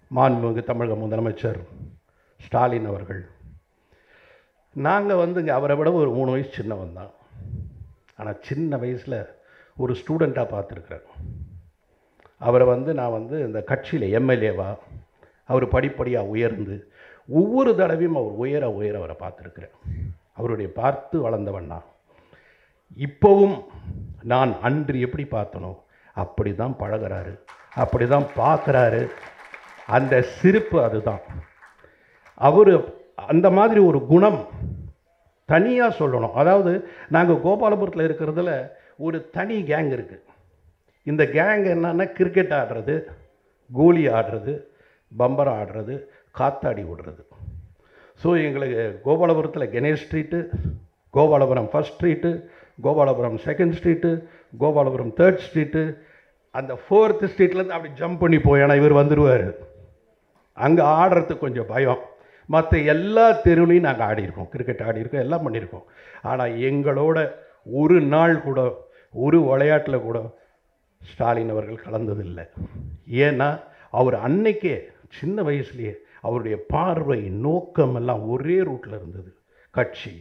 மாண்புமிகு தமிழக முதலமைச்சர் ஸ்டாலின் அவர்கள் நாங்கள் வந்துங்க அவரை விட ஒரு மூணு வயசு சின்னவன் தான் ஆனால் சின்ன வயசில் ஒரு ஸ்டூடெண்ட்டாக பார்த்துருக்குறேன் அவரை வந்து நான் வந்து இந்த கட்சியில் எம்எல்ஏவா அவர் படிப்படியாக உயர்ந்து ஒவ்வொரு தடவையும் அவர் உயர உயர அவரை பார்த்துருக்குறேன் அவருடைய பார்த்து வளர்ந்தவன் நான் இப்போவும் நான் அன்று எப்படி பார்த்தனோ அப்படி தான் பழகுறாரு அப்படி தான் பார்க்குறாரு அந்த சிரிப்பு அதுதான் அவர் அந்த மாதிரி ஒரு குணம் தனியாக சொல்லணும் அதாவது நாங்கள் கோபாலபுரத்தில் இருக்கிறதுல ஒரு தனி கேங் இருக்குது இந்த கேங் என்னன்னா கிரிக்கெட் ஆடுறது கோலி ஆடுறது பம்பரம் ஆடுறது காத்தாடி விடுறது ஸோ எங்களுக்கு கோபாலபுரத்தில் Ganesh street Gopalapuram first street Gopalapuram second street Gopalapuram third street அந்த ஃபோர்த்து ஸ்ட்ரீட்லேருந்து அப்படி ஜம்ப் பண்ணி போய் ஏன்னா இவர் வந்துடுவார் அங்கே ஆடுறதுக்கு கொஞ்சம் பயம் மற்ற எல்லா தெருவுலையும் நாங்கள் ஆடியிருக்கோம் கிரிக்கெட் ஆடியிருக்கோம் எல்லாம் பண்ணியிருக்கோம் ஆனால் எங்களோட ஒரு நாள் கூட ஒரு விளையாட்டில் கூட ஸ்டாலின் அவர்கள் கலந்ததில்லை ஏன்னா அவர் அன்னைக்கே சின்ன வயசுலேயே அவருடைய பார்வை நோக்கம் எல்லாம் ஒரே ரூட்டில் இருந்தது கட்சி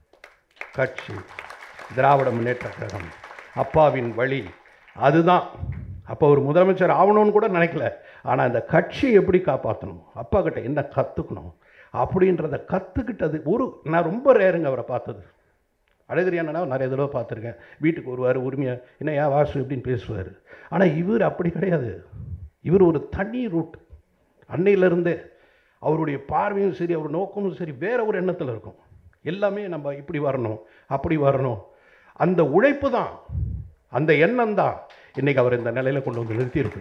கட்சி திராவிட முன்னேற்ற கழகம் அப்பாவின் வழி அதுதான் அப்போ ஒரு முதலமைச்சர் ஆகணும்னு கூட நினைக்கல ஆனால் அந்த கட்சியை எப்படி காப்பாற்றணும் அப்பா கிட்ட என்ன கற்றுக்கணும் அப்படின்றத கற்றுக்கிட்டது ஒரு நான் ரொம்ப ரேருங்க அவரை பார்த்தது அழகிரியானா நிறைய தடவை பார்த்துருக்கேன் வீட்டுக்கு வருவார் உரிமையாக என்ன ஏன் வாசு இப்படின்னு பேசுவார் ஆனால் இவர் அப்படி கிடையாது இவர் ஒரு தனி ரூட் அன்னையிலேருந்தே அவருடைய பார்வையும் சரி அவர் நோக்கமும் சரி வேற ஒரு எண்ணத்தில் இருக்கும் எல்லாமே நம்ம இப்படி வரணும் அப்படி வரணும் அந்த உழைப்பு தான் அந்த எண்ணம் தான் இன்றைக்கி அவர் இந்த நிலையில் கொண்டு வந்து நிறுத்தியிருக்கு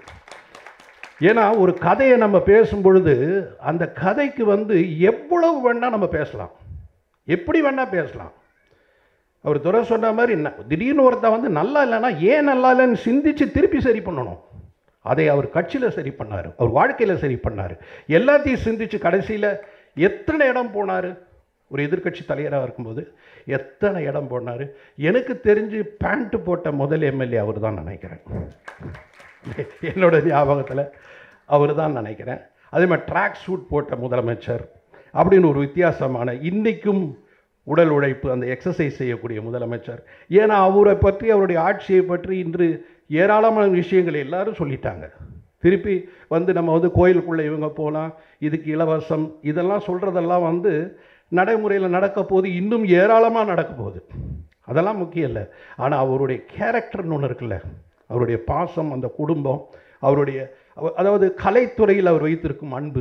ஏன்னா ஒரு கதையை நம்ம பேசும் பொழுது அந்த கதைக்கு வந்து எவ்வளவு வேணால் நம்ம பேசலாம் எப்படி வேணால் பேசலாம் அவர் துறை சொன்ன மாதிரி ந- திடீர்னு ஒருத்தன் வந்து நல்லா இல்லைன்னா ஏன் நல்லா இல்லைன்னு சிந்திச்சு திருப்பி சரி பண்ணணும் அதை அவர் கட்சியில் சரி பண்ணார் அவர் வாழ்க்கையில் சரி பண்ணார் எல்லாத்தையும் சிந்திச்சு கடைசியில் எத்தனை இடம் போனார் ஒரு எதிர்க்கட்சி தலைவராக இருக்கும்போது எத்தனை இடம் போனார் எனக்கு தெரிஞ்சு பேண்ட்டு போட்ட முதல் எம்எல்ஏ அவர் தான் நினைக்கிறேன் என்னோட ஞாபகத்தில் அவர் தான் நினைக்கிறேன் அதே மாதிரி ட்ராக் சூட் போட்ட முதலமைச்சர் அப்படின்னு ஒரு வித்தியாசமான இன்றைக்கும் உடல் உழைப்பு அந்த எக்ஸசைஸ் செய்யக்கூடிய முதலமைச்சர் ஏன்னா அவரை பற்றி அவருடைய ஆட்சியை பற்றி இன்று ஏராளமான விஷயங்கள் எல்லாரும் சொல்லிட்டாங்க திருப்பி வந்து நம்ம வந்து கோயிலுக்குள்ளே இவங்க போகலாம் இதுக்கு இலவசம் இதெல்லாம் சொல்கிறதெல்லாம் வந்து நடைமுறையில் நடக்க போகுது இன்னும் ஏராளமாக நடக்க போகுது அதெல்லாம் முக்கியம் இல்லை ஆனால் அவருடைய கேரக்டர்னு ஒன்று இருக்குல்ல அவருடைய பாசம் அந்த குடும்பம் அவருடைய அவ- அதாவது கலைத்துறையில் அவர் வைத்திருக்கும் அன்பு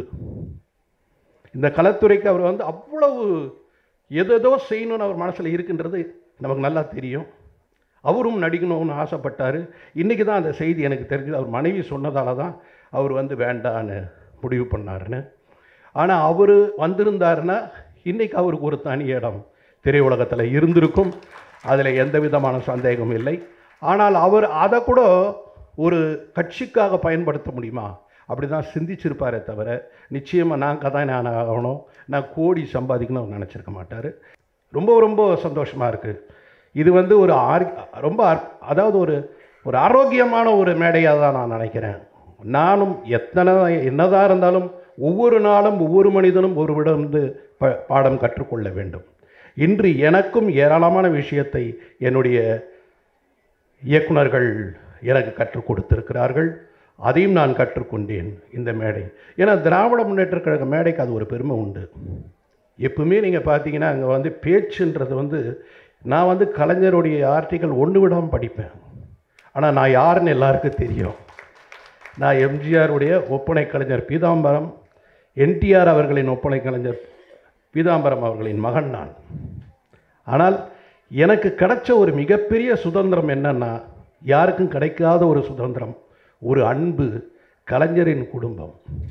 இந்த கலைத்துறைக்கு அவர் வந்து அவ்வளவு எதேதோ செய்யணும்னு அவர் மனசில் இருக்குன்றது நமக்கு நல்லா தெரியும் அவரும் நடிக்கணும்னு ஆசைப்பட்டார் இன்றைக்கி தான் அந்த செய்தி எனக்கு தெரிஞ்சது அவர் மனைவி சொன்னதால தான் அவர் வந்து வேண்டான்னு முடிவு பண்ணாருன்னு ஆனால் அவர் வந்திருந்தாருன்னா இன்றைக்கி அவருக்கு ஒரு தனி இடம் திரையுலகத்தில் இருந்திருக்கும் அதில் எந்த விதமான சந்தேகமும் இல்லை ஆனால் அவர் அதை கூட ஒரு கட்சிக்காக பயன்படுத்த முடியுமா அப்படி தான் சிந்திச்சிருப்பாரே தவிர நிச்சயமாக நான் கதாநாயகன் ஆகணும் நான் கோடி சம்பாதிக்கணும்னு அவர் நினச்சிருக்க மாட்டார் ரொம்ப ரொம்ப சந்தோஷமாக இருக்குது இது வந்து ஒரு ஆர் ரொம்ப அற்- அதாவது ஒரு ஒரு ஆரோக்கியமான ஒரு மேடையாக தான் நான் நினைக்கிறேன் நானும் எத்தனை என்னதான் இருந்தாலும் ஒவ்வொரு நாளும் ஒவ்வொரு மனிதனும் ஒருவிடமிருந்து ப பாடம் கற்றுக்கொள்ள வேண்டும் இன்று எனக்கும் ஏராளமான விஷயத்தை என்னுடைய இயக்குனர்கள் எனக்கு கற்றுக் கொடுத்திருக்கிறார்கள் அதையும் நான் கற்றுக்கொண்டேன் இந்த மேடை ஏன்னா திராவிட முன்னேற்ற கழக மேடைக்கு அது ஒரு பெருமை உண்டு எப்பவுமே நீங்கள் பார்த்தீங்கன்னா அங்கே வந்து பேச்சுன்றது வந்து நான் வந்து கலைஞருடைய ஆர்டிக்கல் ஒன்று விடாமல் படிப்பேன் ஆனால் நான் யாருன்னு எல்லாருக்கும் தெரியும் நான் எம்ஜிஆருடைய ஒப்பனை கலைஞர் பீதாம்பரம் என்டிஆர் அவர்களின் ஒப்பனை கலைஞர் பீதாம்பரம் அவர்களின் மகன் நான் ஆனால் எனக்கு கிடைச்ச ஒரு மிகப்பெரிய சுதந்திரம் என்னன்னா யாருக்கும் கிடைக்காத ஒரு சுதந்திரம் ஒரு அன்பு கலைஞரின் குடும்பம்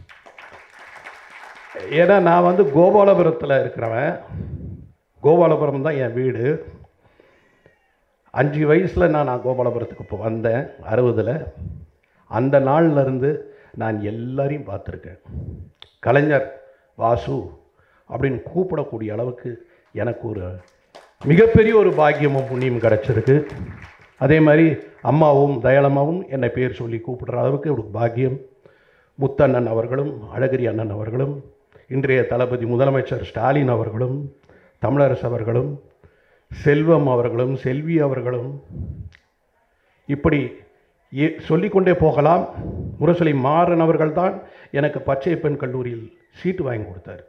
ஏன்னா நான் வந்து கோபாலபுரத்தில் இருக்கிறவன் கோபாலபுரம் தான் என் வீடு அஞ்சு வயசில் நான் நான் கோபாலபுரத்துக்கு இப்போ வந்தேன் அறுபதில் அந்த நாள்ல இருந்து நான் எல்லாரையும் பார்த்துருக்கேன் கலைஞர் வாசு அப்படின்னு கூப்பிடக்கூடிய அளவுக்கு எனக்கு ஒரு மிகப்பெரிய ஒரு பாக்கியமும் புண்ணியம் கிடச்சிருக்கு அதே மாதிரி அம்மாவும் தயாளம்மாவும் என்னை பேர் சொல்லி கூப்பிடுற அளவுக்கு ஒரு பாக்கியம் முத்தண்ணன் அவர்களும் அழகிரி அண்ணன் அவர்களும் இன்றைய தளபதி முதலமைச்சர் ஸ்டாலின் அவர்களும் தமிழரசு அவர்களும் செல்வம் அவர்களும் செல்வி அவர்களும் இப்படி ஏ- சொல்லிக்கொண்டே போகலாம் முரசொலி மாறன் அவர்கள் தான் எனக்கு பச்சை பெண் கல்லூரியில் சீட்டு வாங்கி கொடுத்தாரு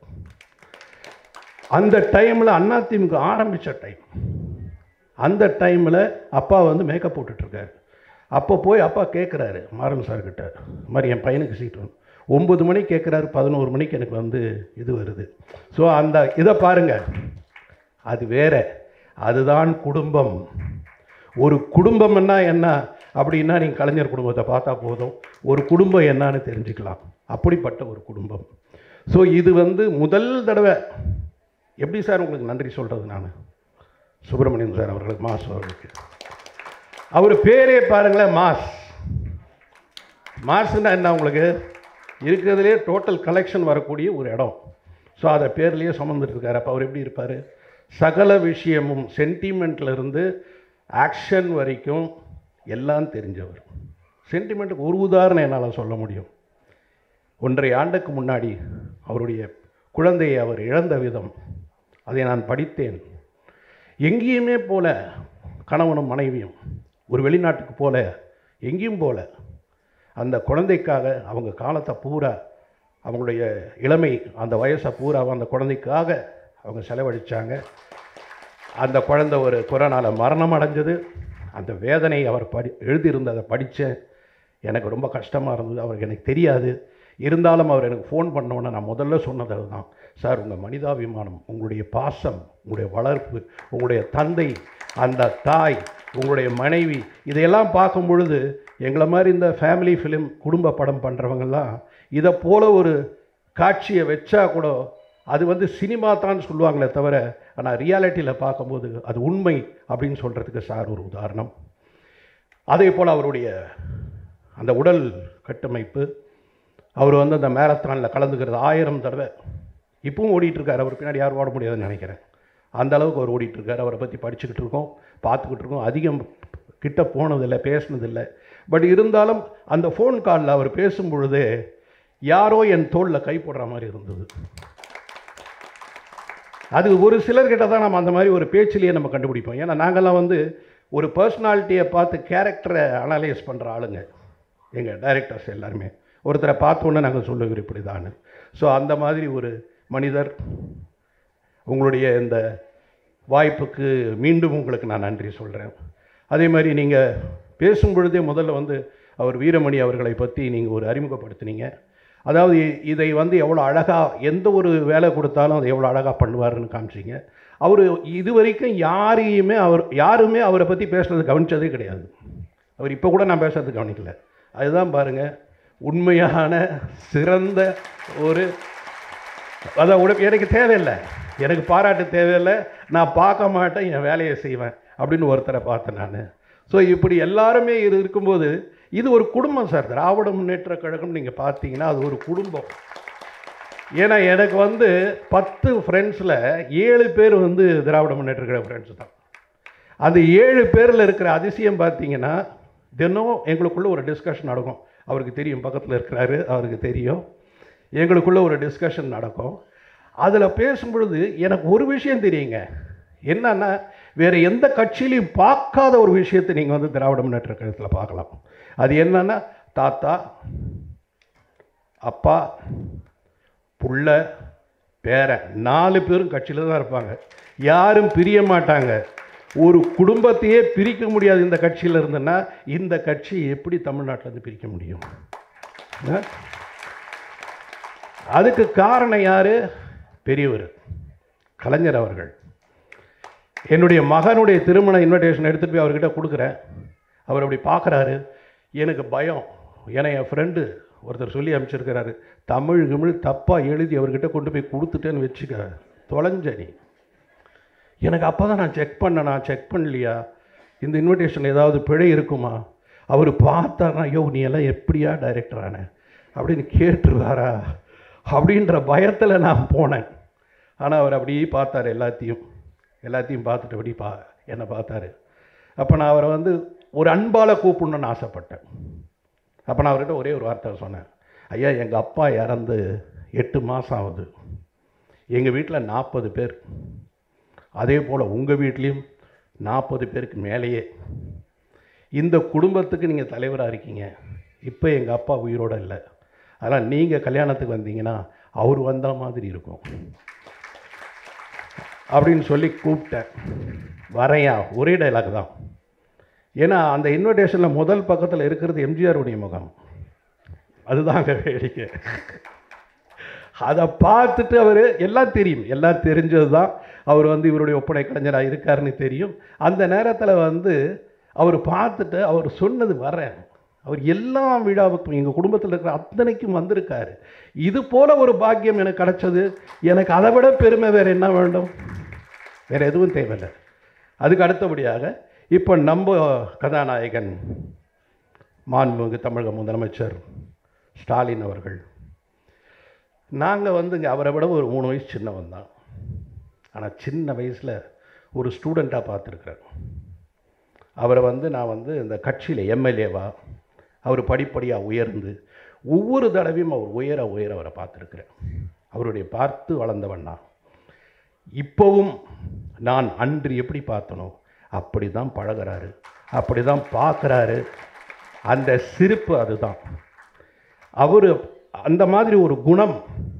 அந்த டைமில் அதிமுக ஆரம்பித்த டைம் அந்த டைமில் அப்பா வந்து மேக்கப் போட்டுட்ருக்காரு அப்போ போய் அப்பா கேட்குறாரு மாறன் சார் கிட்ட இந்த மாதிரி என் பையனுக்கு சீட் வேணும் ஒம்பது மணிக்கு கேட்குறாரு பதினோரு மணிக்கு எனக்கு வந்து இது வருது ஸோ அந்த இதை பாருங்கள் அது வேற அதுதான் குடும்பம் ஒரு குடும்பம்னா என்ன அப்படின்னா நீங்கள் கலைஞர் குடும்பத்தை பார்த்தா போதும் ஒரு குடும்பம் என்னன்னு தெரிஞ்சுக்கலாம் அப்படிப்பட்ட ஒரு குடும்பம் ஸோ இது வந்து முதல் தடவை எப்படி சார் உங்களுக்கு நன்றி சொல்கிறது நான் சுப்பிரமணியன் சார் அவர்களுக்கு மாஸ் அவர்களுக்கு அவர் பேரே பாருங்களேன் மாஸ் மாஸ்னா என்ன உங்களுக்கு இருக்கிறதுலே டோட்டல் கலெக்ஷன் வரக்கூடிய ஒரு இடம் ஸோ அதை பேர்லேயே சுமந்துட்டு இருக்காரு அப்போ அவர் எப்படி இருப்பார் சகல விஷயமும் sentimentல இருந்து ஆக்ஷன் வரைக்கும் எல்லாம் தெரிஞ்சவர் சென்டிமெண்ட்டுக்கு ஒரு உதாரணம் என்னால் சொல்ல முடியும் ஒன்றரை ஆண்டுக்கு முன்னாடி அவருடைய குழந்தையை அவர் இழந்த விதம் அதை நான் படித்தேன் எங்கேயுமே போல கணவனும் மனைவியும் ஒரு வெளிநாட்டுக்கு போல எங்கேயும் போல அந்த குழந்தைக்காக அவங்க காலத்தை பூரா அவங்களுடைய இளமை அந்த வயசை பூரா அந்த குழந்தைக்காக அவங்க செலவழித்தாங்க அந்த குழந்தை ஒரு கொரோனாவில் மரணம் அடைஞ்சது அந்த வேதனை அவர் படி எழுதியிருந்ததை படித்தேன் எனக்கு ரொம்ப கஷ்டமாக இருந்தது அவருக்கு எனக்கு தெரியாது இருந்தாலும் அவர் எனக்கு ஃபோன் பண்ணோன்னே நான் முதல்ல சொன்னது அதுதான் சார் உங்கள் மனிதாபிமானம் உங்களுடைய பாசம் உங்களுடைய வளர்ப்பு உங்களுடைய தந்தை அந்த தாய் உங்களுடைய மனைவி இதையெல்லாம் பார்க்கும் பொழுது எங்களை மாதிரி இந்த ஃபேமிலி ஃபிலிம் குடும்ப படம் பண்ணுறவங்கெல்லாம் இதை போல ஒரு காட்சியை வச்சா கூட அது வந்து சினிமா தான் சொல்லுவாங்களே தவிர ஆனால் ரியாலிட்டியில் பார்க்கும்போது அது உண்மை அப்படின்னு சொல்கிறதுக்கு சார் ஒரு உதாரணம் அதே போல் அவருடைய அந்த உடல் கட்டமைப்பு அவர் வந்து அந்த மேரத்தானில் கலந்துக்கிறது ஆயிரம் தடவை இப்பவும் ஓடிட்டு இருக்காரு அவர் பின்னாடி யாரும் ஓட முடியாதுன்னு நினைக்கிறேன் அந்த அளவுக்கு அவர் ஓடிட்டு இருக்காரு அவரை பற்றி படிச்சுக்கிட்டு இருக்கோம் பார்த்துக்கிட்டு இருக்கோம் அதிகம் கிட்ட போனதில்லை பேசினதில்லை பட் இருந்தாலும் அந்த ஃபோன் காலில் அவர் பேசும் பொழுது யாரோ என் தோளில் கை போடுற மாதிரி இருந்தது அது ஒரு சிலர்கிட்ட தான் நம்ம அந்த மாதிரி ஒரு பேச்சிலேயே நம்ம கண்டுபிடிப்போம் ஏன்னா நாங்கள்லாம் வந்து ஒரு பர்சனாலிட்டியை பார்த்து கேரக்டரை அனலைஸ் பண்ணுற ஆளுங்க எங்கள் டைரக்டர்ஸ் எல்லாருமே ஒருத்தரை பார்த்தோன்னே நாங்கள் சொல்லுவோம் இப்படி தான் ஸோ அந்த மாதிரி ஒரு மனிதர் உங்களுடைய இந்த வாய்ப்புக்கு மீண்டும் உங்களுக்கு நான் நன்றி சொல்கிறேன் அதே மாதிரி நீங்கள் பேசும் பொழுதே முதல்ல வந்து அவர் வீரமணி அவர்களை பற்றி நீங்கள் ஒரு அறிமுகப்படுத்தினீங்க அதாவது இதை வந்து எவ்வளோ அழகாக எந்த ஒரு வேலை கொடுத்தாலும் அதை எவ்வளோ அழகாக பண்ணுவாருன்னு காமிச்சிங்க அவர் இது வரைக்கும் யாரையுமே அவர் யாருமே அவரை பற்றி பேசுனது கவனிச்சதே கிடையாது அவர் இப்போ கூட நான் பேசுறது கவனிக்கல அதுதான் பாருங்கள் உண்மையான சிறந்த ஒரு அதான் உனக்கு எனக்கு தேவையில்லை எனக்கு பாராட்டு தேவையில்லை நான் பார்க்க மாட்டேன் என் வேலையை செய்வேன் அப்படின்னு ஒருத்தரை பார்த்தேன் நான் ஸோ இப்படி எல்லாருமே இது இருக்கும்போது இது ஒரு குடும்பம் சார் திராவிட முன்னேற்ற கழகம் நீங்கள் பார்த்தீங்கன்னா அது ஒரு குடும்பம் ஏன்னா எனக்கு வந்து பத்து ஃப்ரெண்ட்ஸில் ஏழு பேர் வந்து திராவிட முன்னேற்ற கழக ஃப்ரெண்ட்ஸ் தான் அந்த ஏழு பேரில் இருக்கிற அதிசயம் பார்த்தீங்கன்னா தினம் எங்களுக்குள்ள ஒரு டிஸ்கஷன் நடக்கும் அவருக்கு தெரியும் பக்கத்தில் இருக்கிறாரு அவருக்கு தெரியும் எங்களுக்குள்ள ஒரு டிஸ்கஷன் நடக்கும் அதில் பேசும்பொழுது எனக்கு ஒரு விஷயம் தெரியுங்க என்னன்னா வேறு எந்த கட்சியிலையும் பார்க்காத ஒரு விஷயத்தை நீங்கள் வந்து திராவிட முன்னேற்ற கழகத்தில் பார்க்கலாம் அது என்னன்னா தாத்தா அப்பா புள்ள பேரன் நாலு பேரும் கட்சியில் தான் இருப்பாங்க யாரும் பிரிய மாட்டாங்க ஒரு குடும்பத்தையே பிரிக்க முடியாது இந்த கட்சியில் இருந்தேன்னா இந்த கட்சி எப்படி தமிழ்நாட்டில் இருந்து பிரிக்க முடியும் ஆ? அதுக்கு காரணம் யார் பெரியவர் கலைஞர் அவர்கள் என்னுடைய மகனுடைய திருமண இன்விடேஷன் எடுத்துகிட்டு போய் அவர்கிட்ட கொடுக்குறேன் அவர் அப்படி பார்க்குறாரு எனக்கு பயம் ஏன்னா என் ஃப்ரெண்டு ஒருத்தர் சொல்லி அனுப்பிச்சிருக்கிறாரு தமிழ் கிமிழ் தப்பாக எழுதி அவர்கிட்ட கொண்டு போய் கொடுத்துட்டேன்னு வச்சுக்க தொலைஞ்ச நீ எனக்கு அப்போ தான் நான் செக் பண்ணேன் நான் செக் பண்ணலையா இந்த இன்விடேஷன் ஏதாவது பிழை இருக்குமா அவர் பார்த்தாருன்னா ஐயோ நீ எல்லாம் எப்படியா டைரக்டர் ஆன அப்படின்னு கேட்டுருவாரா அப்படின்ற பயத்தில் நான் போனேன் ஆனால் அவர் அப்படியே பார்த்தாரு எல்லாத்தையும் எல்லாத்தையும் பார்த்துட்டு அப்படி பா என்னை பார்த்தாரு அப்போ நான் அவரை வந்து ஒரு அன்பால் கூப்பிடணுன்னு ஆசைப்பட்டேன் அப்போ நான் அவர்கிட்ட ஒரே ஒரு வார்த்தை சொன்னேன் ஐயா எங்கள் அப்பா இறந்து எட்டு மாதம் ஆகுது எங்கள் வீட்டில் நாற்பது பேர் அதே போல் உங்கள் வீட்லேயும் நாற்பது பேருக்கு மேலேயே இந்த குடும்பத்துக்கு நீங்கள் தலைவராக இருக்கீங்க இப்போ எங்கள் அப்பா உயிரோடு இல்லை அதனால் நீங்கள் கல்யாணத்துக்கு வந்தீங்கன்னா அவர் வந்த மாதிரி இருக்கும் அப்படின்னு சொல்லி கூப்பிட்டேன் வரையா ஒரே டைலாக் தான் ஏன்னா அந்த இன்விடேஷனில் முதல் பக்கத்தில் இருக்கிறது எம்ஜிஆருடைய முகம் அதுதாங்க வேடிக்கை அதை பார்த்துட்டு அவர் எல்லாம் தெரியும் எல்லாம் தெரிஞ்சது தான் அவர் வந்து இவருடைய ஒப்படை கலைஞராக இருக்காருன்னு தெரியும் அந்த நேரத்தில் வந்து அவர் பார்த்துட்டு அவர் சொன்னது வரேன் அவர் எல்லா விழாவுக்கும் எங்கள் குடும்பத்தில் இருக்கிற அத்தனைக்கும் வந்திருக்காரு இது போல ஒரு பாக்கியம் எனக்கு கிடைச்சது எனக்கு அதை விட பெருமை வேறு என்ன வேண்டும் வேறு எதுவும் தேவையில்லை அதுக்கு அடுத்தபடியாக இப்போ நம்ம கதாநாயகன் மாண்புமிகு தமிழக முதலமைச்சர் ஸ்டாலின் அவர்கள் நாங்கள் வந்து இங்கே அவரை விட ஒரு மூணு வயசு சின்னவன் தான் ஆனால் சின்ன வயசில் ஒரு ஸ்டூடெண்ட்டாக பார்த்துருக்குறேன் அவரை வந்து நான் வந்து இந்த கட்சியில் எம்எல்ஏவா அவர் படிப்படியாக உயர்ந்து ஒவ்வொரு தடவையும் அவர் உயர உயர அவரை பார்த்துருக்குறேன் அவருடைய பார்த்து வளர்ந்தவன் நான் இப்போவும் நான் அன்று எப்படி பார்த்தனோ அப்படி தான் பழகுறாரு அப்படி தான் பார்க்குறாரு அந்த சிரிப்பு அதுதான் அவர் அந்த மாதிரி ஒரு குணம்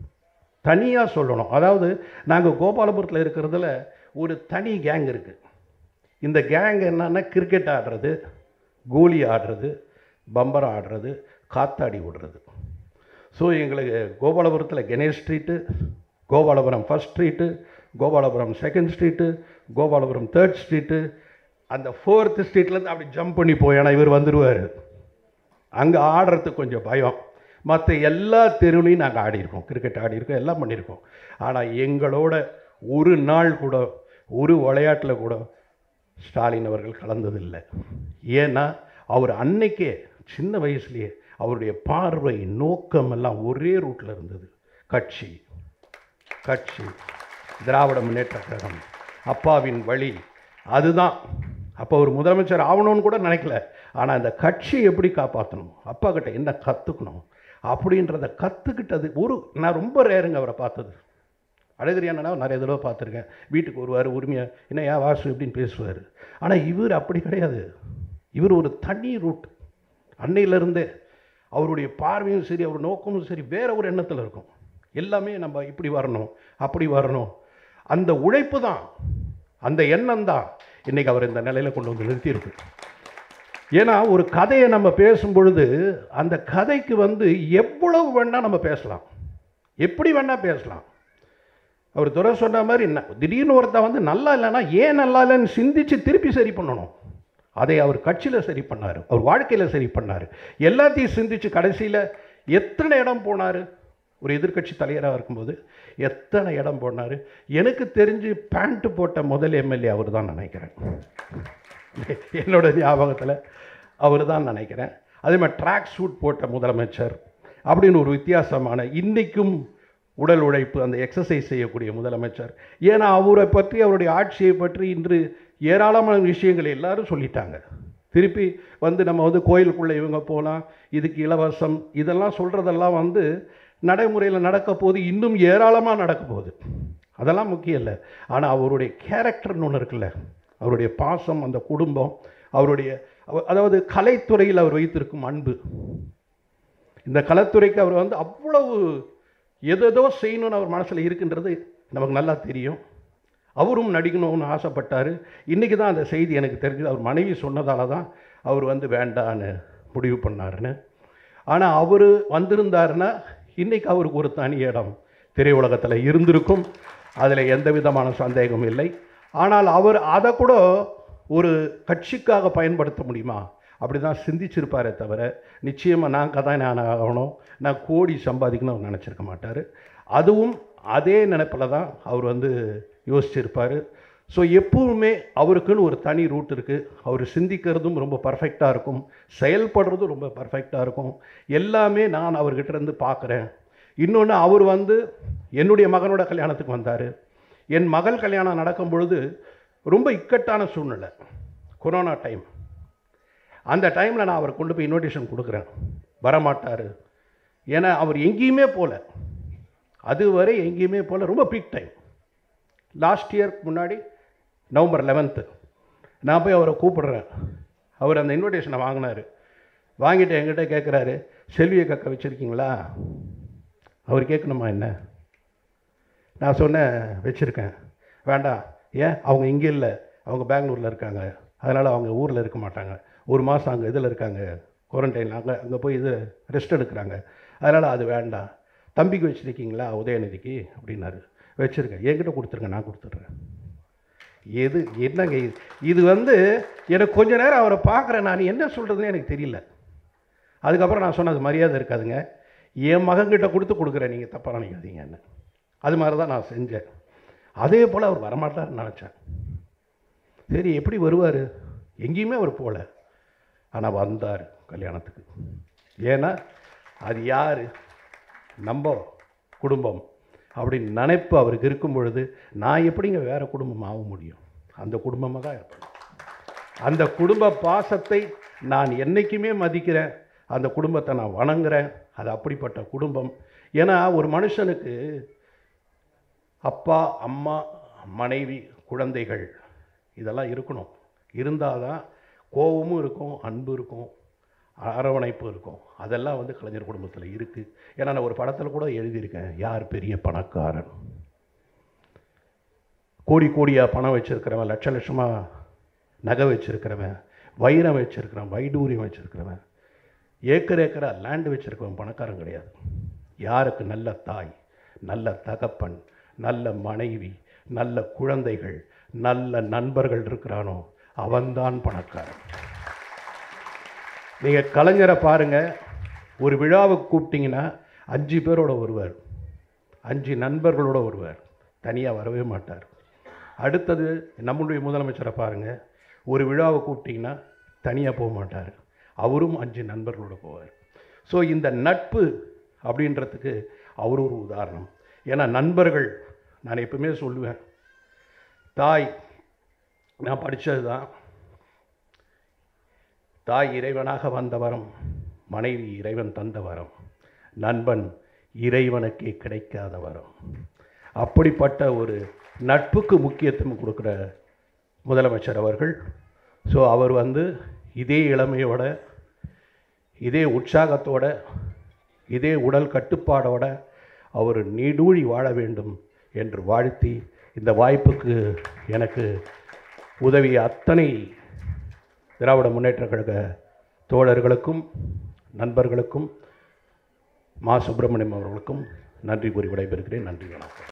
தனியாக சொல்லணும் அதாவது நாங்கள் கோபாலபுரத்தில் இருக்கிறதுல ஒரு தனி கேங் இருக்குது இந்த கேங் என்னன்னா கிரிக்கெட் ஆடுறது கோலி ஆடுறது பம்பரம் ஆடுறது காத்தாடி விடுறது ஸோ எங்களுக்கு கோபாலபுரத்தில் Ganesh street Gopalapuram first street Gopalapuram second street Gopalapuram third street அந்த ஃபோர்த்து ஸ்ட்ரீட்லேருந்து அப்படி ஜம்ப் பண்ணி போய் ஏன்னா இவர் வந்துடுவார் அங்கே ஆடுறதுக்கு கொஞ்சம் பயம் மற்ற எல்லா தெருவுலையும் நாங்கள் ஆடியிருக்கோம் கிரிக்கெட் ஆடியிருக்கோம் எல்லாம் பண்ணியிருக்கோம் ஆனால் எங்களோட ஒரு நாள் கூட ஒரு விளையாட்டில் கூட ஸ்டாலின் அவர்கள் கலந்ததில்லை ஏன்னா அவர் அன்னைக்கே சின்ன வயசுலேயே அவருடைய பார்வை நோக்கம் எல்லாம் ஒரே ரூட்டில் இருந்தது கட்சி கட்சி திராவிட முன்னேற்ற கழகம் அப்பாவின் வழி அதுதான் அப்போ ஒரு முதலமைச்சர் ஆகணும்னு கூட நினைக்கல ஆனால் அந்த கட்சி எப்படி காப்பாற்றணும் அப்பா கிட்ட என்ன கற்றுக்கணும் அப்படின்றத கற்றுக்கிட்டது ஒரு நான் ரொம்ப ரேருங்க அவரை பார்த்தது அழகிரியானா நிறைய தடவை பார்த்துருக்கேன் வீட்டுக்கு வருவார் உரிமையாக என்ன ஏன் வாசு இப்படின்னு பேசுவார் ஆனால் இவர் அப்படி கிடையாது இவர் ஒரு தனி ரூட் அன்னையிலேருந்தே அவருடைய பார்வையும் சரி அவர் நோக்கமும் சரி வேற ஒரு எண்ணத்தில் இருக்கும் எல்லாமே நம்ம இப்படி வரணும் அப்படி வரணும் அந்த உழைப்பு தான் அந்த எண்ணம் தான் இன்றைக்கி அவர் இந்த நிலையில் கொண்டு வந்து நிறுத்தியிருக்கு ஏன்னா ஒரு கதையை நம்ம பேசும் பொழுது அந்த கதைக்கு வந்து எவ்வளவு வேணால் நம்ம பேசலாம் எப்படி வேணால் பேசலாம் அவர் துறை சொன்ன மாதிரி ந- திடீர்னு ஒருத்தன் வந்து நல்லா இல்லைன்னா ஏன் நல்லா இல்லைன்னு சிந்திச்சு திருப்பி சரி பண்ணணும் அதை அவர் கட்சியில் சரி பண்ணார் அவர் வாழ்க்கையில் சரி பண்ணார் எல்லாத்தையும் சிந்திச்சு கடைசியில் எத்தனை இடம் போனார் ஒரு எதிர்க்கட்சி தலைவராக இருக்கும்போது எத்தனை இடம் போனார் எனக்கு தெரிஞ்சு பேண்ட் போட்ட முதல் எம்எல்ஏ அவர் தான் நினைக்கிறேன் என்னோட ஞாபகத்தில் அவர் தான் நினைக்கிறேன் அதே மாதிரி ட்ராக் சூட் போட்ட முதலமைச்சர் அப்படின்னு ஒரு வித்தியாசமான இன்றைக்கும் உடல் உழைப்பு அந்த எக்ஸசைஸ் செய்யக்கூடிய முதலமைச்சர் ஏன்னா அவரை பற்றி அவருடைய ஆட்சியை பற்றி இன்று ஏராளமான விஷயங்கள் எல்லாரும் சொல்லிட்டாங்க திருப்பி வந்து நம்ம வந்து கோயிலுக்குள்ளே இவங்க போகலாம் இதுக்கு இலவசம் இதெல்லாம் சொல்கிறதெல்லாம் வந்து நடைமுறையில் நடக்க போகுது இன்னும் ஏராளமாக நடக்க போகுது அதெல்லாம் முக்கியம் இல்லை ஆனால் அவருடைய கேரக்டர்னு ஒன்று இருக்குல்ல அவருடைய பாசம் அந்த குடும்பம் அவருடைய அவ- அதாவது கலைத்துறையில் அவர் வைத்திருக்கும் அன்பு இந்த கலைத்துறைக்கு அவர் வந்து அவ்வளவு எதேதோ செய்யணும்னு அவர் மனசில் இருக்குன்றது நமக்கு நல்லா தெரியும் அவரும் நடிக்கணும்னு ஆசைப்பட்டார் இன்றைக்கி தான் அந்த செய்தி எனக்கு தெரிஞ்சது அவர் மனைவி சொன்னதால தான் அவர் வந்து வேண்டான்னு முடிவு பண்ணாருன்னு ஆனால் அவர் வந்திருந்தாருன்னா இன்றைக்கி அவருக்கு ஒரு தனி இடம் திரையுலகத்தில் இருந்திருக்கும் அதில் எந்த விதமான சந்தேகமும் இல்லை ஆனால் அவர் அதை கூட ஒரு கட்சிக்காக பயன்படுத்த முடியுமா அப்படி தான் சிந்திச்சிருப்பாரே தவிர நிச்சயமாக நான் கதாநாயகன் ஆகணும் நான் கோடி சம்பாதிக்கணும் அவர் நினச்சிருக்க மாட்டார் அதுவும் அதே நினைப்பில் தான் அவர் வந்து யோசிச்சிருப்பார் ஸோ எப்பவுமே அவருக்குன்னு ஒரு தனி ரூட் இருக்குது அவர் சிந்திக்கிறதும் ரொம்ப பர்ஃபெக்டாக இருக்கும் செயல்படுறதும் ரொம்ப பர்ஃபெக்டாக இருக்கும் எல்லாமே நான் அவர்கிட்ட இருந்து பார்க்குறேன் இன்னொன்று அவர் வந்து என்னுடைய மகனோட கல்யாணத்துக்கு வந்தார் என் மகள் கல்யாணம் நடக்கும் பொழுது ரொம்ப இக்கட்டான சூழ்நிலை கொரோனா டைம் அந்த டைமில் நான் அவரை கொண்டு போய் இன்விடேஷன் கொடுக்குறேன் வரமாட்டார் ஏன்னா அவர் எங்கேயுமே போகல அதுவரை எங்கேயுமே போகல ரொம்ப பீக் டைம் லாஸ்ட் இயர்க்கு முன்னாடி நவம்பர் லெவன்த்து நான் போய் அவரை கூப்பிடுறேன் அவர் அந்த இன்விடேஷனை வாங்கினார் வாங்கிட்டு என்கிட்ட கேட்குறாரு செல்வியை கக்க வச்சுருக்கீங்களா அவர் கேட்கணுமா என்ன நான் சொன்னேன் வச்சுருக்கேன் வேண்டாம் ஏன் அவங்க இங்கே இல்லை அவங்க பெங்களூரில் இருக்காங்க அதனால் அவங்க ஊரில் இருக்க மாட்டாங்க ஒரு மாதம் அங்கே இதில் இருக்காங்க குவாரண்டைனில் அங்கே அங்கே போய் இது ரெஸ்ட் எடுக்கிறாங்க அதனால் அது வேண்டாம் தம்பிக்கு வச்சுருக்கீங்களா உதயநிதிக்கு அப்படின்னாரு வச்சுருக்கேன் என்கிட்ட கொடுத்துருங்க நான் கொடுத்துட்றேன் எது என்னங்க இது இது வந்து எனக்கு கொஞ்ச நேரம் அவரை பார்க்குறேன் நான் என்ன சொல்கிறதுன்னு எனக்கு தெரியல அதுக்கப்புறம் நான் சொன்னது மரியாதை இருக்காதுங்க என் மகன்கிட்ட கொடுத்து கொடுக்குறேன் நீங்கள் தப்பாக நினைக்காதீங்கன்னு அது மாதிரி தான் நான் செஞ்சேன் அதே போல் அவர் வரமாட்டார்னு நினச்சேன் சரி எப்படி வருவார் எங்கேயுமே அவர் போகல ஆனால் வந்தார் கல்யாணத்துக்கு ஏன்னா அது யார் நம்ம குடும்பம் அப்படின்னு நினைப்பு அவருக்கு இருக்கும் பொழுது நான் எப்படிங்க வேறு குடும்பம் ஆக முடியும் அந்த குடும்பமாக தான் இருப்பேன் அந்த குடும்ப பாசத்தை நான் என்றைக்குமே மதிக்கிறேன் அந்த குடும்பத்தை நான் வணங்குறேன் அது அப்படிப்பட்ட குடும்பம் ஏன்னா ஒரு மனுஷனுக்கு அப்பா அம்மா மனைவி குழந்தைகள் இதெல்லாம் இருக்கணும் இருந்தால் தான் கோபமும் இருக்கும் அன்பு இருக்கும் அரவணைப்பு இருக்கும் அதெல்லாம் வந்து கலைஞர் குடும்பத்தில் இருக்குது ஏன்னா நான் ஒரு படத்தில் கூட எழுதியிருக்கேன் யார் பெரிய பணக்காரன் கோடி கோடியாக பணம் வச்சுருக்கிறவன் லட்ச லட்சமாக நகை வச்சுருக்கிறவன் வைரம் வச்சுருக்கிறவன் வைடூரியம் வச்சுருக்கிறவன் ஏக்கர் ஏக்கராக லேண்டு வச்சுருக்கவன் பணக்காரன் கிடையாது யாருக்கு நல்ல தாய் நல்ல தகப்பன் நல்ல மனைவி நல்ல குழந்தைகள் நல்ல நண்பர்கள் இருக்கிறானோ அவன்தான் பணக்காரன் நீங்கள் கலைஞரை பாருங்கள் ஒரு விழாவுக்கு கூப்பிட்டீங்கன்னா அஞ்சு பேரோட வருவார் அஞ்சு நண்பர்களோட வருவார் தனியாக வரவே மாட்டார் அடுத்தது நம்மளுடைய முதலமைச்சரை பாருங்கள் ஒரு விழாவை கூப்பிட்டிங்கன்னா தனியாக போக மாட்டார் அவரும் அஞ்சு நண்பர்களோட போவார் ஸோ இந்த நட்பு அப்படின்றதுக்கு அவர் ஒரு உதாரணம் ஏன்னா நண்பர்கள் நான் எப்பவுமே சொல்லுவேன் தாய் நான் படித்தது தான் தாய் இறைவனாக வந்த வரம் மனைவி இறைவன் தந்த வரம் நண்பன் இறைவனுக்கே கிடைக்காத வரம் அப்படிப்பட்ட ஒரு நட்புக்கு முக்கியத்துவம் கொடுக்குற முதலமைச்சர் அவர்கள் ஸோ அவர் வந்து இதே இளமையோட இதே உற்சாகத்தோட இதே உடல் கட்டுப்பாடோட அவர் நீடூழி வாழ வேண்டும் என்று வாழ்த்தி இந்த வாய்ப்புக்கு எனக்கு உதவிய அத்தனை திராவிட முன்னேற்ற கழக தோழர்களுக்கும் நண்பர்களுக்கும் மா சுப்பிரமணியம் அவர்களுக்கும் நன்றி கூறி விடைபெறுகிறேன் நன்றி வணக்கம்